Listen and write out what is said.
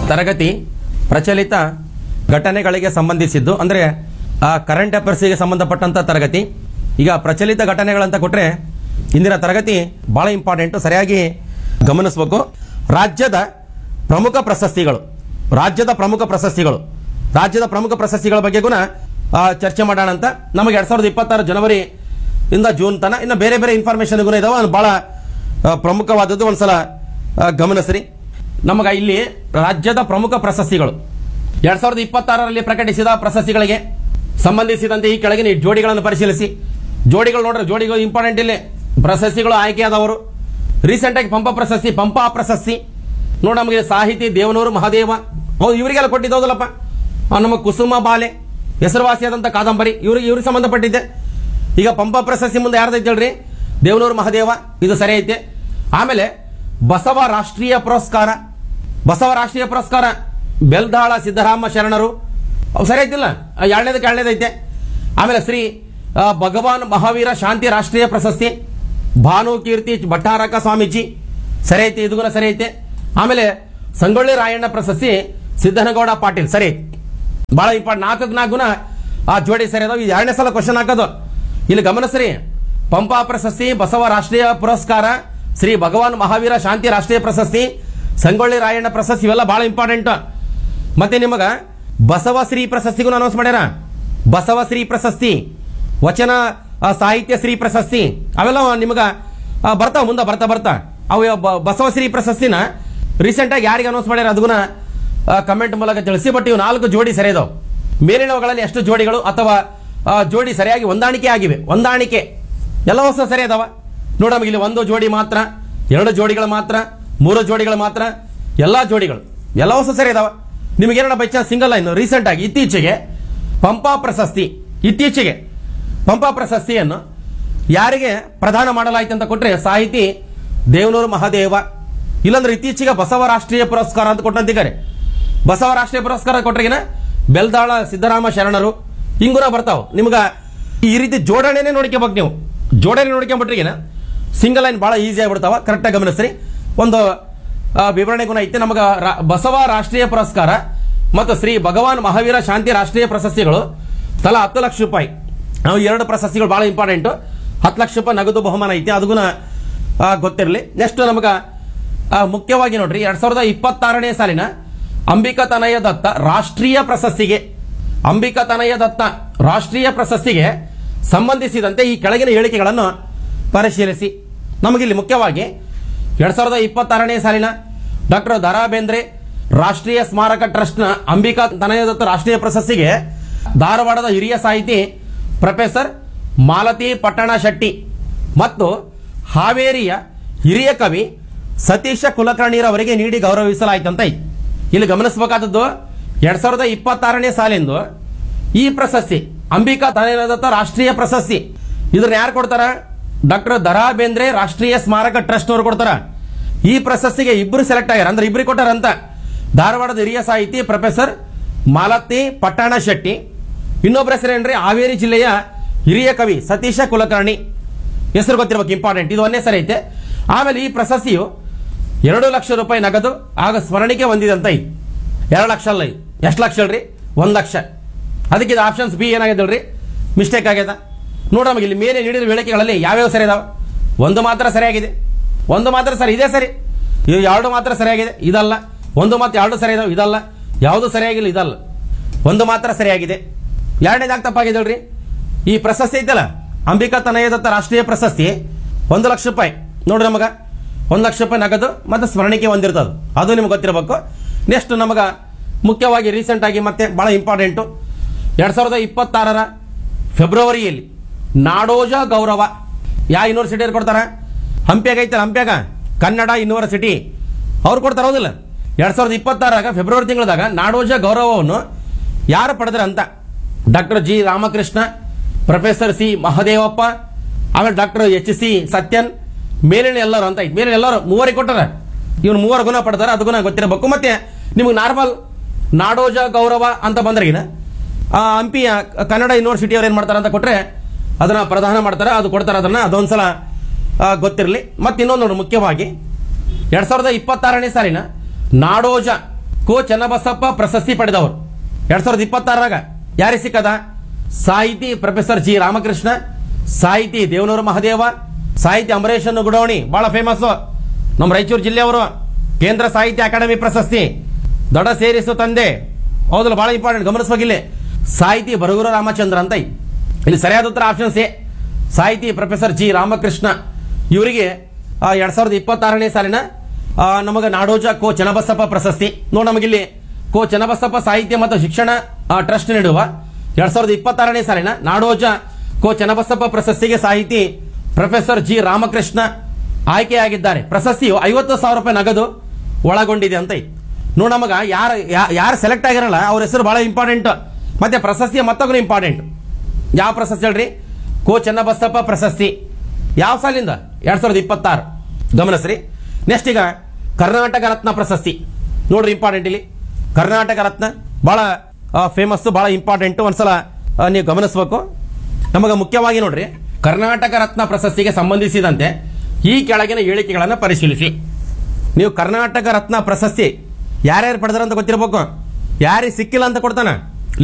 ತರಗತಿ ಪ್ರಚಲಿತ ಘಟನೆಗಳಿಗೆ ಸಂಬಂಧಿಸಿದ್ದು ಅಂದರೆ ಕರೆಂಟ್ ಅಫೇರ್ಸ್ಗೆ ಸಂಬಂಧಪಟ್ಟಂತ ತರಗತಿ ಈಗ ಪ್ರಚಲಿತ ಘಟನೆಗಳಂತ ಕೊಟ್ರೆ ಇಂದಿನ ತರಗತಿ ಬಹಳ ಇಂಪಾರ್ಟೆಂಟ್ ಸರಿಯಾಗಿ ಗಮನಿಸಬೇಕು ರಾಜ್ಯದ ಪ್ರಮುಖ ಪ್ರಶಸ್ತಿಗಳು ರಾಜ್ಯದ ಪ್ರಮುಖ ಪ್ರಶಸ್ತಿಗಳು ರಾಜ್ಯದ ಪ್ರಮುಖ ಪ್ರಶಸ್ತಿಗಳ ಬಗ್ಗೆ ಗುಣ ಆ, ಚರ್ಚೆ ಮಾಡೋಣ ಅಂತ ನಮಗೆ ಎರಡ್ ಸಾವಿರದ ಇಪ್ಪತ್ತಾರು ಜನವರಿ ಇಂದ ಜೂನ್ ತನ ಇನ್ನು ಬೇರೆ ಬೇರೆ ಇನ್ಫಾರ್ಮೇಶನ್ ಗುಣ ಇದಾವೆ ಅದು ಬಹಳ ಆ, ಪ್ರಮುಖವಾದದ್ದು ಒಂದ್ಸಲ ಆ, ಗಮನಿಸ್ರಿ ನಮಗ ಇಲ್ಲಿ ರಾಜ್ಯದ ಪ್ರಮುಖ ಪ್ರಶಸ್ತಿಗಳು ಎರಡ್ ಸಾವಿರದ ಇಪ್ಪತ್ತಾರರಲ್ಲಿ ಪ್ರಕಟಿಸಿದ ಪ್ರಶಸ್ತಿಗಳಿಗೆ ಸಂಬಂಧಿಸಿದಂತೆ ಈ ಕೆಳಗಿನ ಈ ಜೋಡಿಗಳನ್ನು ಪರಿಶೀಲಿಸಿ ಜೋಡಿಗಳು ನೋಡ್ರಿ ಜೋಡಿಗಳು ಇಂಪಾರ್ಟೆಂಟ್ ಇಲ್ಲಿ ಪ್ರಶಸ್ತಿಗಳು ಆಯ್ಕೆಯಾದವರು ರೀಸೆಂಟ್ ಆಗಿ ಪಂಪ ಪ್ರಶಸ್ತಿ ಪಂಪ ಪ್ರಶಸ್ತಿ ನೋಡ ನಮಗೆ ಸಾಹಿತಿ ದೇವನೂರು ಮಹಾದೇವ ಹೌದು ಇವರಿಗೆಲ್ಲ ಕೊಟ್ಟಿದ್ದೌದಲ್ಲಪ್ಪ ಆ, ನಮ್ಮ ಕುಸುಮ ಬಾಲೆ ಹೆಸರುವಾಸಿಯಾದಂಥ ಕಾದಂಬರಿ ಇವ್ರಿಗೆ ಇವ್ರಿಗೆ ಸಂಬಂಧಪಟ್ಟಿದ್ದೆ ಈಗ ಪಂಪ ಪ್ರಶಸ್ತಿ ಮುಂದೆ ಯಾರ್ದೈತೆ ಹೇಳ್ರಿ ದೇವನೂರು ಮಹಾದೇವ ಇದು ಸರಿ ಐತೆ ಆಮೇಲೆ ಬಸವ ರಾಷ್ಟ್ರೀಯ ಪುರಸ್ಕಾರ ಬಸವ ರಾಷ್ಟ್ರೀಯ ಪುರಸ್ಕಾರ ಬೆಲ್ದಾಳ ಸಿದ್ದರಾಮ ಶರಣರು ಅವು ಸರಿ ಐತಿಲ್ಲ ಆ, ಎರಡನೇದಕ್ಕೆ ಎರಡನೇದೈತೆ ಆಮೇಲೆ ಶ್ರೀ ಆ, ಭಗವಾನ್ ಮಹಾವೀರ ಶಾಂತಿ ರಾಷ್ಟ್ರೀಯ ಪ್ರಶಸ್ತಿ ಭಾನು ಕೀರ್ತಿ ಭಟ್ಟಾರಕ ಸ್ವಾಮೀಜಿ ಸರಿ ಐತೆ ಇದು ಕೂಡ ಸರಿ ಐತೆ ಆಮೇಲೆ ಸಂಗೊಳ್ಳಿ ರಾಯಣ್ಣ ಪ್ರಶಸ್ತಿ ಸಿದ್ದನಗೌಡ ಪಾಟೀಲ್ ಸರಿ ಐತೆ ಬಹಳ ಇಂಪಾರ್ಟೆಂಟ್ ನಾಲ್ಕಕ್ಕೆ ನಾಲ್ಕು ಗುಣ ಆ ಜೋಡಿ ಸರಿ ಅದಾವ ಇದು ಎರಡನೇ ಸಲ ಕ್ವಶನ್ ಹಾಕೋದು ಇಲ್ಲಿ ಗಮನಿಸ್ರಿ ಪಂಪಾ ಪ್ರಶಸ್ತಿ ಬಸವ ರಾಷ್ಟ್ರೀಯ ಪುರಸ್ಕಾರ ಶ್ರೀ ಭಗವಾನ್ ಮಹಾವೀರ ಶಾಂತಿ ರಾಷ್ಟ್ರೀಯ ಪ್ರಶಸ್ತಿ ಸಂಗೊಳ್ಳಿ ರಾಯಣ್ಣ ಪ್ರಶಸ್ತಿ ಇವೆಲ್ಲ ಬಹಳ ಇಂಪಾರ್ಟೆಂಟ್ ಮತ್ತೆ ನಿಮಗ ಬಸವಶ್ರೀ ಪ್ರಶಸ್ತಿಗೂ ಅನೌನ್ಸ್ ಮಾಡ್ಯಾರ ಬಸವಶ್ರೀ ಪ್ರಶಸ್ತಿ ವಚನ ಆ, ಸಾಹಿತ್ಯ ಶ್ರೀ ಪ್ರಶಸ್ತಿ ಅವೆಲ್ಲ ನಿಮಗ ಆ, ಬರ್ತಾವ ಮುಂದೆ ಬರ್ತಾ ಬರ್ತಾ ಅವು ಯಾವ ಬ- ಬಸವಶ್ರೀ ಪ್ರಶಸ್ತಿನ ರೀಸೆಂಟ್ ಆಗಿ ಯಾರಿಗೆ ಅನೌನ್ಸ್ ಮಾಡ್ಯಾರ ಅದನ್ನ ಕಮೆಂಟ್ ಮೂಲಕ ತಿಳಿಸಿ ಬಟ್ ಇವು ನಾಲ್ಕು ಜೋಡಿ ಸರಿ ಇದಾವೆ ಮೇಲಿನವುಗಳಲ್ಲಿ ಎಷ್ಟು ಜೋಡಿಗಳು ಅಥವಾ ಆ, ಜೋಡಿ ಸರಿಯಾಗಿ ಹೊಂದಾಣಿಕೆ ಆಗಿವೆ ಹೊಂದಾಣಿಕೆ ಎಲ್ಲ ಹೊಸ ಸರಿ ಅದಾವ ನೋಡ ನಮಗೆ ಇಲ್ಲಿ ಒಂದು ಜೋಡಿ ಮಾತ್ರ ಎರಡು ಜೋಡಿಗಳು ಮಾತ್ರ ಮೂರು ಜೋಡಿಗಳು ಮಾತ್ರ ಎಲ್ಲಾ ಜೋಡಿಗಳು ಎಲ್ಲ ಹೊಸ ಸರಿ ಅದಾವ ನಿಮಗೇನ by chance single line recent ಆಗಿ ಇತ್ತೀಚೆಗೆ ಪಂಪಾ ಪ್ರಶಸ್ತಿ ಇತ್ತೀಚೆಗೆ ಪಂಪಾ ಪ್ರಶಸ್ತಿಯನ್ನು ಯಾರಿಗೆ ಪ್ರದಾನ ಮಾಡಲಾಯಿತು ಅಂತ ಕೊಟ್ರೆ ಸಾಹಿತಿ ದೇವನೂರು ಮಹಾದೇವ ಇಲ್ಲಾಂದ್ರೆ ಇತ್ತೀಚೆಗೆ ಬಸವ ರಾಷ್ಟ್ರೀಯ ಪುರಸ್ಕಾರ ಅಂತ ಕೊಟ್ಟಂತಿದ್ದಾರೆ ಬಸವ ರಾಷ್ಟ್ರೀಯ ಪುರಸ್ಕಾರ ಕೊಟ್ರಿಗಿನ ಬೆಲ್ದಾಳ ಸಿದ್ದರಾಮ ಶರಣರು ಹಿಂಗುನ ಬರ್ತಾವ ನಿಮ್ಗ ಈ ರೀತಿ ಜೋಡಣೆನೇ ನೋಡ್ಕೋಬೇಕು ನೀವು ಜೋಡಣೆ ನೋಡ್ಕೊಂಡ್ಬಿಟ್ರಿಗಿನ ಸಿಂಗಲ್ ಲೈನ್ ಬಹಳ ಈಸಿ ಆಗ್ಬಿಡ್ತಾವ ಕರೆಕ್ಟಾಗಿ ಗಮನಿಸ್ರಿ ಒಂದು ಆ, ವಿವರಣೆ ಗುಣ ಐತೆ ನಮಗ ರಾ- ಬಸವ ರಾಷ್ಟ್ರೀಯ ಪುರಸ್ಕಾರ ಮತ್ತು ಶ್ರೀ ಭಗವಾನ್ ಮಹಾವೀರ ಶಾಂತಿ ರಾಷ್ಟ್ರೀಯ ಪ್ರಶಸ್ತಿಗಳು ತಲಾ ಹತ್ತು ಲಕ್ಷ ರೂಪಾಯಿ ನಾವು ಎರಡು ಪ್ರಶಸ್ತಿಗಳು ಬಹಳ ಇಂಪಾರ್ಟೆಂಟ್ ಹತ್ತು ಲಕ್ಷ ರೂಪಾಯಿ ನಗದು ಬಹುಮಾನ ಐತಿ ಅದಗುನ ಗೊತ್ತಿರಲಿ ನೆಕ್ಸ್ಟ್ ನಮಗ ಆ, ಮುಖ್ಯವಾಗಿ ನೋಡ್ರಿ ಎರಡ್ ಸಾವಿರದ ಇಪ್ಪತ್ತಾರನೇ ಸಾಲಿನ ಅಂಬಿಕಾ ತನಯ ದತ್ತ ರಾಷ್ಟ್ರೀಯ ಪ್ರಶಸ್ತಿಗೆ ಅಂಬಿಕಾ ತನಯ ದತ್ತ ರಾಷ್ಟ್ರೀಯ ಪ್ರಶಸ್ತಿಗೆ ಸಂಬಂಧಿಸಿದಂತೆ ಈ ಕೆಳಗಿನ ಹೇಳಿಕೆಗಳನ್ನು ಪರಿಶೀಲಿಸಿ ನಮಗಿಲ್ಲಿ ಮುಖ್ಯವಾಗಿ ಎರಡ್ ಸಾವಿರದ ಇಪ್ಪತ್ತಾರನೇ ಸಾಲಿನ ಡಾಕ್ಟರ್ ದರಾ ಬೇಂದ್ರೆ ರಾಷ್ಟ್ರೀಯ ಸ್ಮಾರಕ ಟ್ರಸ್ಟ್ನ ಅಂಬಿಕಾ ತನಯ ದತ್ತ ರಾಷ್ಟ್ರೀಯ ಪ್ರಶಸ್ತಿಗೆ ಧಾರವಾಡದ ಹಿರಿಯ ಸಾಹಿತಿ ಪ್ರೊಫೆಸರ್ ಮಾಲತಿ ಪಟ್ಟಣ ಶೆಟ್ಟಿ ಮತ್ತು ಹಾವೇರಿಯ ಹಿರಿಯ ಕವಿ ಸತೀಶ ಕುಲಕರ್ಣಿರವರಿಗೆ ನೀಡಿ ಗೌರವಿಸಲಾಯ್ತಂತ ಐತಿ. ಇಲ್ಲಿ ಗಮನಿಸಬೇಕಾದದ್ದು ಎರಡ್ ಸಾವಿರದ ಇಪ್ಪತ್ತಾರನೇ ಸಾಲಿಂದು ಈ ಪ್ರಶಸ್ತಿ ಅಂಬಿಕಾ ತನಯದತ್ತ ರಾಷ್ಟ್ರೀಯ ಪ್ರಶಸ್ತಿ ಇದನ್ನ ಯಾರು ಕೊಡ್ತಾರ ಡಾಕ್ಟರ್ ದರಾ ಬೇಂದ್ರೆ ರಾಷ್ಟ್ರೀಯ ಸ್ಮಾರಕ ಟ್ರಸ್ಟ್ ಅವರು ಕೊಡ್ತಾರ ಈ ಪ್ರಶಸ್ತಿಗೆ ಇಬ್ಬರು ಸೆಲೆಕ್ಟ್ ಆಗ್ಯಾರ ಅಂದ್ರೆ ಇಬ್ಬರು ಕೊಟ್ಟಾರಂತ ಧಾರವಾಡದ ಹಿರಿಯ ಸಾಹಿತಿ ಪ್ರೊಫೆಸರ್ ಮಾಲತಿ ಪಟ್ಟಣ ಶೆಟ್ಟಿ ಇನ್ನೊಬ್ಬರ ಹೆಸರೇನ್ರಿ ಹಾವೇರಿ ಜಿಲ್ಲೆಯ ಹಿರಿಯ ಕವಿ ಸತೀಶ ಕುಲಕರ್ಣಿ ಹೆಸರು ಗೊತ್ತಿರ್ಬೇಕು ಇಂಪಾರ್ಟೆಂಟ್ ಇದು ಒಂದೇ ಸರಿ ಐತೆ ಆಮೇಲೆ ಈ ಪ್ರಶಸ್ತಿಯು ಎರಡು ಲಕ್ಷ ರೂಪಾಯಿ ನಗದು ಆಗ ಸ್ಮರಣಿಕೆ ಹೊಂದಿದಂತ ಐತಿ ಎರಡು ಲಕ್ಷ ಅಲ್ಲ ಇದು ಎಷ್ಟು ಲಕ್ಷ ಹೇಳ್ರಿ ಒಂದು ಲಕ್ಷ ಅದಕ್ಕೆ ಇದು ಆಪ್ಷನ್ಸ್ ಬಿ ಏನಾಗಿದೆ ಹೇಳ್ರಿ ಮಿಸ್ಟೇಕ್ ಆಗ್ಯದ ನೋಡ ನಮಗೆ ಇಲ್ಲಿ ಮೇಲೆ ನೀಡಿದ ಹೇಳಿಕೆಗಳಲ್ಲಿ ಯಾವ್ಯಾವ ಸರಿ ಇದಾವೆ ಒಂದು ಮಾತ್ರ ಸರಿಯಾಗಿದೆ ಒಂದು ಮಾತ್ರ ಸರಿ ಇದೇ ಸರಿ ಇದು ಎರಡು ಮಾತ್ರ ಸರಿಯಾಗಿದೆ ಇದಲ್ಲ ಒಂದು ಮಾತ್ರ ಎರಡು ಸರಿ ಇದಾವೆ ಇದಲ್ಲ ಯಾವುದು ಸರಿಯಾಗಿಲ್ಲ ಇದಲ್ಲ ಒಂದು ಮಾತ್ರ ಸರಿಯಾಗಿದೆ ಎರಡನೇದಾಗ ತಪ್ಪಾಗಿದೆ ಹೇಳ್ರಿ ಈ ಪ್ರಶಸ್ತಿ ಐತಲ್ಲ ಅಂಬಿಕಾ ತನಯದತ್ತ ರಾಷ್ಟ್ರೀಯ ಪ್ರಶಸ್ತಿ ಒಂದು ಲಕ್ಷ ರೂಪಾಯಿ ನೋಡ್ರಿ ನಮಗ ಒಂದು ಲಕ್ಷ ರೂಪಾಯಿ ನಗದು ಮತ್ತು ಸ್ಮರಣಿಕೆ ಹೊಂದಿರ್ತದೆ ಅದು ನಿಮ್ಗೆ ಗೊತ್ತಿರಬೇಕು ನೆಕ್ಸ್ಟ್ ನಮಗ ಮುಖ್ಯವಾಗಿ ರೀಸೆಂಟ್ ಆಗಿ ಮತ್ತೆ ಬಹಳ ಇಂಪಾರ್ಟೆಂಟು ಎರಡ್ ಸಾವಿರದ ಇಪ್ಪತ್ತಾರರ ಫೆಬ್ರವರಿಯಲ್ಲಿ ನಾಡೋಜ ಗೌರವ ಯಾವ ಯೂನಿವರ್ಸಿಟಿಯವ್ರು ಕೊಡ್ತಾರ ಹಂಪ್ಯಾಗ ಐತಲ್ಲ ಹಂಪ್ಯಾಗ ಕನ್ನಡ ಯೂನಿವರ್ಸಿಟಿ ಅವ್ರು ಕೊಡ್ತಾರ ಹೌದಿಲ್ಲ ಎರಡ್ ಸಾವಿರದ ಇಪ್ಪತ್ತಾರಾಗ ಫೆಬ್ರವರಿ ತಿಂಗಳದಾಗ ನಾಡೋಜ ಗೌರವವನ್ನು ಯಾರು ಪಡೆದ್ರ ಅಂತ doctor G Ramakrishna professor C Mahadevappa ಆಮೇಲೆ ಡಾಕ್ಟರ್ ಎಚ್ ಸಿ ಸತ್ಯನ್ ಮೇಲಿನ ಎಲ್ಲರೂ ಅಂತ ಐತಿ ಮೇಲಿನ ಎಲ್ಲರೂ ಮೂವರಿಗೆ ಕೊಟ್ಟಾರ ಇವನು ಮೂವರು ಗುಣ ಪಡ್ತಾರ ಅದು ಗುಣ ಗೊತ್ತಿರಬೇಕು ಮತ್ತೆ ನಿಮಗೆ ನಾರ್ಮಲ್ ನಾಡೋಜ ಗೌರವ ಅಂತ ಬಂದ್ರಗಿನ ಆ ಹಂಪಿಯ ಕನ್ನಡ ಯೂನಿವರ್ಸಿಟಿ ಅವ್ರು ಏನ್ ಮಾಡ್ತಾರ ಅಂತ ಕೊಟ್ರೆ ಅದನ್ನ ಪ್ರದಾನ ಮಾಡ್ತಾರೆ ಅದು ಕೊಡ್ತಾರೆ ಅದನ್ನ ಅದೊಂದ್ಸಲ ಆ, ಗೊತ್ತಿರಲಿ ಮತ್ತೆ ಇನ್ನೊಂದು ನೋಡಿ ಮುಖ್ಯವಾಗಿ ಎರಡ್ ಸಾವಿರದ ಇಪ್ಪತ್ತಾರನೇ ಸಾಲಿನ ನಾಡೋಜ ಕೋ ಚನ್ನಬಸಪ್ಪ ಪ್ರಶಸ್ತಿ ಪಡೆದವರು ಎರಡ್ ಸಾವಿರದ ಇಪ್ಪತ್ತಾರರಾಗ ಯಾರಿಗೆ ಸಿಕ್ಕದ ಸಾಹಿತಿ ಪ್ರೊಫೆಸರ್ ಜಿ ರಾಮಕೃಷ್ಣ ಸಾಹಿತಿ ದೇವನೂರು ಮಹದೇವ ಸಾಹಿತಿ ಅಂಬರೀಷನ್ ಗುಡವಣಿ ಬಹಳ ಫೇಮಸ್ ನಮ್ಮ ರಾಯಚೂರು ಜಿಲ್ಲೆಯವರು ಕೇಂದ್ರ ಸಾಹಿತ್ಯ ಅಕಾಡೆಮಿ ಪ್ರಶಸ್ತಿ ದೊಡ್ಡ ಸೇರಿಸು ತಂದೆ ಹೌದಲ್ಲ ಬಹಳ ಇಂಪಾರ್ಟೆಂಟ್ ಗಮನಿಸುವಾಗಿಲ್ಲ ಸಾಹಿತಿ ಬರಗೂರ ರಾಮಚಂದ್ರ ಅಂತ ಐತಿ. ಇಲ್ಲಿ ಸರಿಯಾದ ಉತ್ತರ ಆಪ್ಷನ್ ಸಿ ಸಾಹಿತಿ ಪ್ರೊಫೆಸರ್ ಜಿ ರಾಮಕೃಷ್ಣ ಇವರಿಗೆ ಎರಡ್ ಸಾವಿರದ ಇಪ್ಪತ್ತಾರನೇ ಸಾಲಿನ ಆ, ನಮಗೆ ನಾಡೋಜ ಕೋ ಚನ್ನಬಸಪ್ಪ ಪ್ರಶಸ್ತಿ ನೋಡಿ ನಮಗಿಲ್ಲಿ ಕೋ ಚನ್ನಬಸಪ್ಪ ಸಾಹಿತ್ಯ ಮತ್ತು ಶಿಕ್ಷಣ ಆ, ಟ್ರಸ್ಟ್ ನೀಡುವ ಎರಡ್ ಸಾವಿರದ ಇಪ್ಪತ್ತಾರನೇ ಸಾಲಿನ ನಾಡೋಜ ಕೋ ಚನ್ನಬಸಪ್ಪ ಪ್ರಶಸ್ತಿಗೆ ಸಾಹಿತಿ ಪ್ರೊಫೆಸರ್ ಜಿ ರಾಮಕೃಷ್ಣ ಆಯ್ಕೆಯಾಗಿದ್ದಾರೆ ಪ್ರಶಸ್ತಿಯು ಐವತ್ತು ಸಾವಿರ ರೂಪಾಯಿ ನಗದು ಒಳಗೊಂಡಿದೆ ಅಂತ ಐತಿ. ನೋಡಿ ನಮಗ ಯಾರು ಯಾರು ಸೆಲೆಕ್ಟ್ ಆಗಿರಲ್ಲ ಅವ್ರ ಹೆಸರು ಬಹಳ ಇಂಪಾರ್ಟೆಂಟ್ ಮತ್ತೆ ಪ್ರಶಸ್ತಿಯ ಮತ್ತೊಬ್ಬರು ಇಂಪಾರ್ಟೆಂಟ್ ಯಾವ ಪ್ರಶಸ್ತಿ ಹೇಳ್ರಿ ಕೋ ಚನ್ನಬಸಪ್ಪ ಪ್ರಶಸ್ತಿ ಯಾವ ಸಾಲಿಂದ ಎರಡ್ ಸಾವಿರದ ಇಪ್ಪತ್ತಾರು ಗಮನಿಸ್ರಿ ನೆಕ್ಸ್ಟ್ ಈಗ ಕರ್ನಾಟಕ ರತ್ನ ಪ್ರಶಸ್ತಿ ನೋಡ್ರಿ ಇಂಪಾರ್ಟೆಂಟ್ ಇಲ್ಲಿ ಕರ್ನಾಟಕ ರತ್ನ ಬಹಳ ಫೇಮಸ್ ಬಹಳ ಇಂಪಾರ್ಟೆಂಟ್ ಒಂದ್ಸಲ ಆ, ನೀವು ಗಮನಿಸಬೇಕು ನಮಗೆ ಮುಖ್ಯವಾಗಿ ನೋಡ್ರಿ ಕರ್ನಾಟಕ ರತ್ನ ಪ್ರಶಸ್ತಿಗೆ ಸಂಬಂಧಿಸಿದಂತೆ ಈ ಕೆಳಗಿನ ಹೇಳಿಕೆಗಳನ್ನು ಪರಿಶೀಲಿಸಿ ನೀವು ಕರ್ನಾಟಕ ರತ್ನ ಪ್ರಶಸ್ತಿ ಯಾರ್ಯಾರು ಪಡೆದ್ರ ಅಂತ ಗೊತ್ತಿರಬೇಕು ಯಾರಿಗೆ ಸಿಕ್ಕಿಲ್ಲ ಅಂತ ಕೊಡ್ತಾನ